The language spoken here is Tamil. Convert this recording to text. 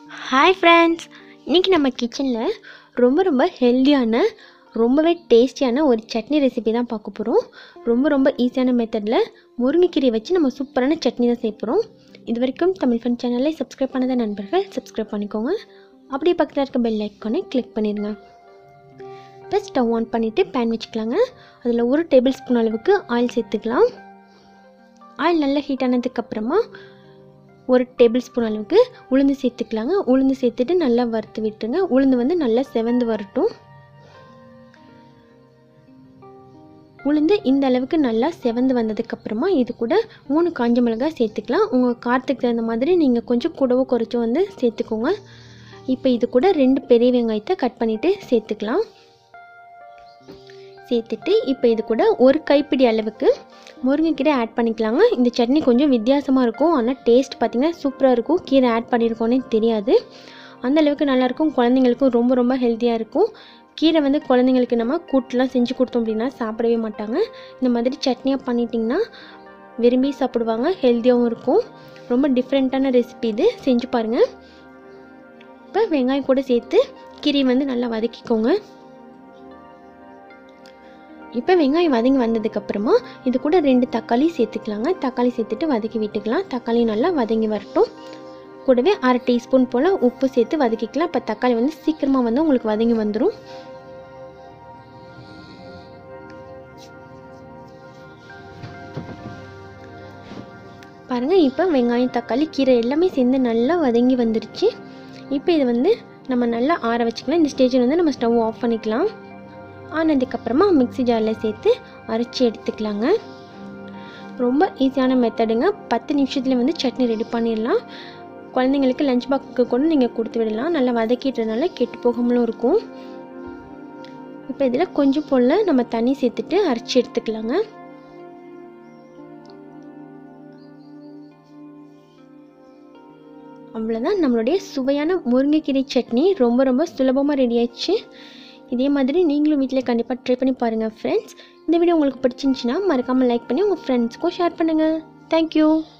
ஹாய் ஃப்ரெண்ட்ஸ் இன்றைக்கி நம்ம கிச்சனில் ரொம்ப ரொம்ப ஹெல்த்தியான ரொம்பவே டேஸ்டியான ஒரு சட்னி ரெசிபி தான் பார்க்க போகிறோம் ரொம்ப ரொம்ப ஈஸியான மெத்தடில் முருங்கைக்கீரையை வச்சு நம்ம சூப்பரான சட்னி தான் செய்ய போகிறோம் இது வரைக்கும் தமிழ் ஃபன் சேனலை சப்ஸ்கிரைப் பண்ணாத நண்பர்கள் சப்ஸ்கிரைப் பண்ணிக்கோங்க அப்படியே பக்கத்தில் இருக்க பெல் ஐக்கானை கிளிக் பண்ணிடுங்க இப்போ ஸ்டவ் ஆன் பண்ணிவிட்டு பேன் வச்சுக்கலாங்க அதில் ஒரு டேபிள் ஸ்பூன் அளவுக்கு ஆயில் சேர்த்துக்கலாம் ஆயில் நல்லா ஹீட் ஆனதுக்கப்புறமா ஒரு டேபிள் ஸ்பூன் அளவுக்கு உளுந்து சேர்த்துக்கலாங்க உளுந்து சேர்த்துட்டு நல்லா வறுத்து விட்டுருங்க உளுந்து வந்து நல்லா செவந்து வரட்டும் உளுந்து இந்த அளவுக்கு நல்லா செவந்து வந்ததுக்கப்புறமா இது கூட மூணு காஞ்ச மிளகாய் சேர்த்துக்கலாம் உங்கள் காரத்துக்கு தகுந்த மாதிரி நீங்கள் கொஞ்சம் கூடவோ குறைச்சோ வந்து சேர்த்துக்கோங்க இப்போ இது கூட ரெண்டு பெரிய வெங்காயத்தை கட் பண்ணிவிட்டு சேர்த்துக்கலாம் சேர்த்துட்டு இப்போ இது கூட ஒரு கைப்பிடி அளவுக்கு முருங்கைக்கீரை ஆட் பண்ணிக்கலாங்க இந்த சட்னி கொஞ்சம் வித்தியாசமாக இருக்கும் ஆனால் டேஸ்ட் பார்த்திங்கன்னா சூப்பராக இருக்கும் கீரை ஆட் பண்ணியிருக்கோன்னே தெரியாது அந்த அளவுக்கு நல்லாயிருக்கும் குழந்தைங்களுக்கும் ரொம்ப ரொம்ப ஹெல்த்தியாக இருக்கும் கீரை வந்து குழந்தைங்களுக்கு நம்ம கூட்டெலாம் செஞ்சு கொடுத்தோம் அப்படின்னா சாப்பிடவே மாட்டாங்க இந்த மாதிரி சட்னியாக பண்ணிட்டிங்கன்னா விரும்பி சாப்பிடுவாங்க ஹெல்த்தியாகவும் இருக்கும் ரொம்ப டிஃப்ரெண்ட்டான ரெசிபி இது செஞ்சு பாருங்கள் இப்போ வெங்காயம் கூட சேர்த்து கீரையை வந்து நல்லா வதக்கிக்கோங்க இப்போ வெங்காயம் வதங்கி வந்ததுக்கப்புறமா இது கூட ரெண்டு தக்காளி சேர்த்துக்கலாங்க தக்காளி சேர்த்துட்டு வதக்கி விட்டுக்கலாம் தக்காளி நல்லா வதங்கி வரட்டும் கூடவே அரை டீஸ்பூன் போல் உப்பு சேர்த்து வதக்கிக்கலாம் இப்போ தக்காளி வந்து சீக்கிரமாக வந்து உங்களுக்கு வதங்கி வந்துடும் பாருங்கள் இப்போ வெங்காயம் தக்காளி கீரை எல்லாமே சேர்ந்து நல்லா வதங்கி வந்துருச்சு இப்போ இது வந்து நம்ம நல்லா ஆற வச்சுக்கலாம் இந்த ஸ்டேஜில் வந்து நம்ம ஸ்டவ் ஆஃப் பண்ணிக்கலாம் ஆனதுக்கப்புறமா மிக்ஸி ஜாரில் சேர்த்து அரைச்சி எடுத்துக்கலாங்க ரொம்ப ஈஸியான மெத்தடுங்க பத்து நிமிஷத்தில் வந்து சட்னி ரெடி பண்ணிடலாம் குழந்தைங்களுக்கு லஞ்ச் பாக்ஸுக்கு கூட நீங்கள் கொடுத்து விடலாம் நல்லா வதக்கிட்டதுனால கெட்டு போகாமலும் இருக்கும் இப்போ இதில் கொஞ்சம் போல் நம்ம தண்ணி சேர்த்துட்டு அரைச்சி எடுத்துக்கலாங்க அவ்வளோதான் நம்மளுடைய சுவையான முருங்கைக்கீரை சட்னி ரொம்ப ரொம்ப சுலபமாக ரெடி ஆயிடுச்சு இதே மாதிரி நீங்களும் வீட்டில் கண்டிப்பாக ட்ரை பண்ணி பாருங்கள் ஃப்ரெண்ட்ஸ் இந்த வீடியோ உங்களுக்கு பிடிச்சிருந்துச்சின்னா மறக்காமல் லைக் பண்ணி உங்கள் ஃப்ரெண்ட்ஸ்க்கும் ஷேர் பண்ணுங்கள் தேங்க்யூ